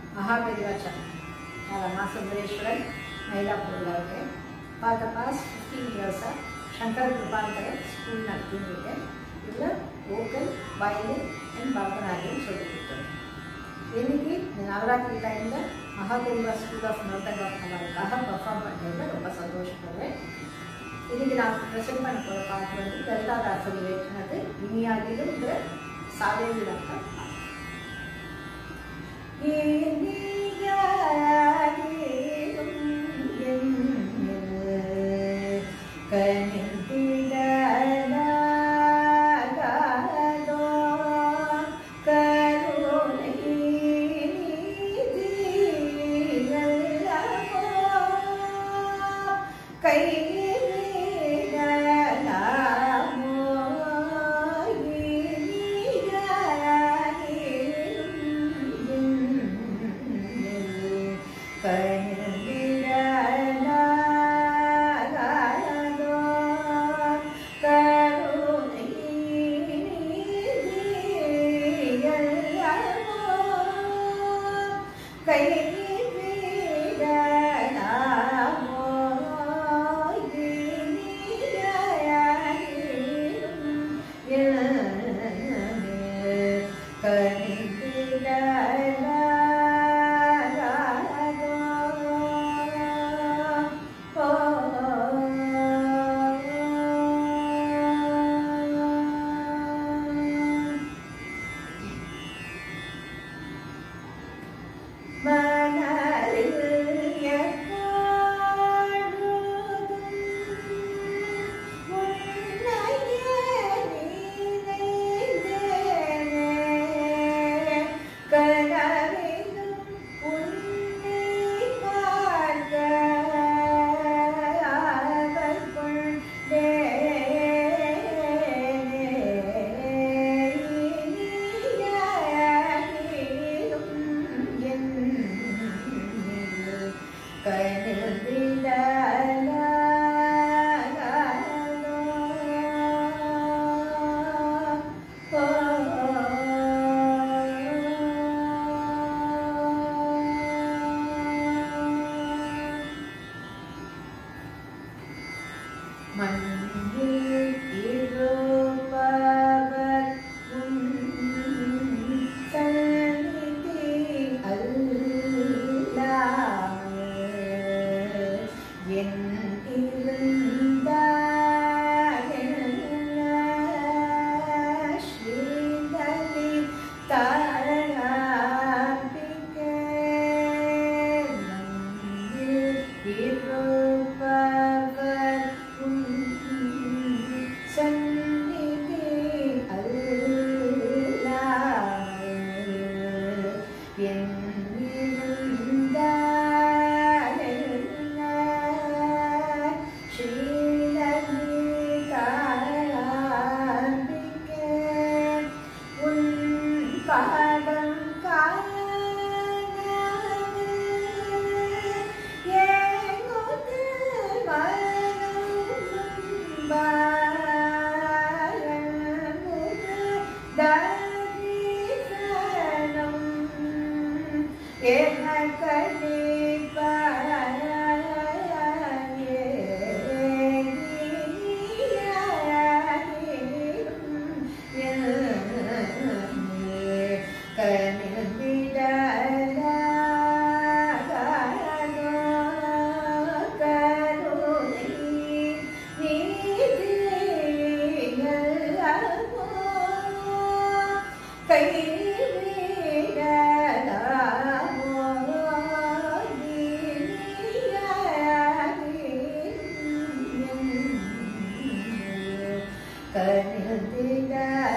மகாபெரிவாச்சன் மாசுந்தரேஸ்வரன் மயிலாப்பூரில் இருக்கேன் for the past fifteen இயர்ஸாக சங்கர் கிருபாந்தரன் ஸ்கூல் நடத்தின்னு இருக்கேன் இதில் வோக்கல் வயலின் அண்ட் பரதநாட்டியம் சொல்லிக் கொடுத்தேன் இன்னைக்கு இந்த நவராத்திரி டைமில் மகாபெரிவா ஸ்கூல் ஆஃப் நோட்டங்காக பர்ஃபார்ம் பண்ணுறதுல ரொம்ப சந்தோஷப்படுறேன் இன்னைக்கு நான் ப்ரெசென்ட் பண்ண போகிற பாட்டு வந்து லலிதாதாசரி ஏற்றினது இனியாகிலுங்கிற சாதேவி டாக்டர் கை கை மண்ணில் இருப்பவர் உன் சந்நிதி அல்லாமல் என் இருந்தால் ஸ்ரீதலி தாராபிக்க மண்ணில் இருப்பவர் உன் சந்நிதி அல்லாமல் என் இருந்தால் ஸ்ரீலலி தாராபிக்க உன் பாதம் காணாது ஏங்குது மனம் பாரமுது தரிசனம் கை கருதிட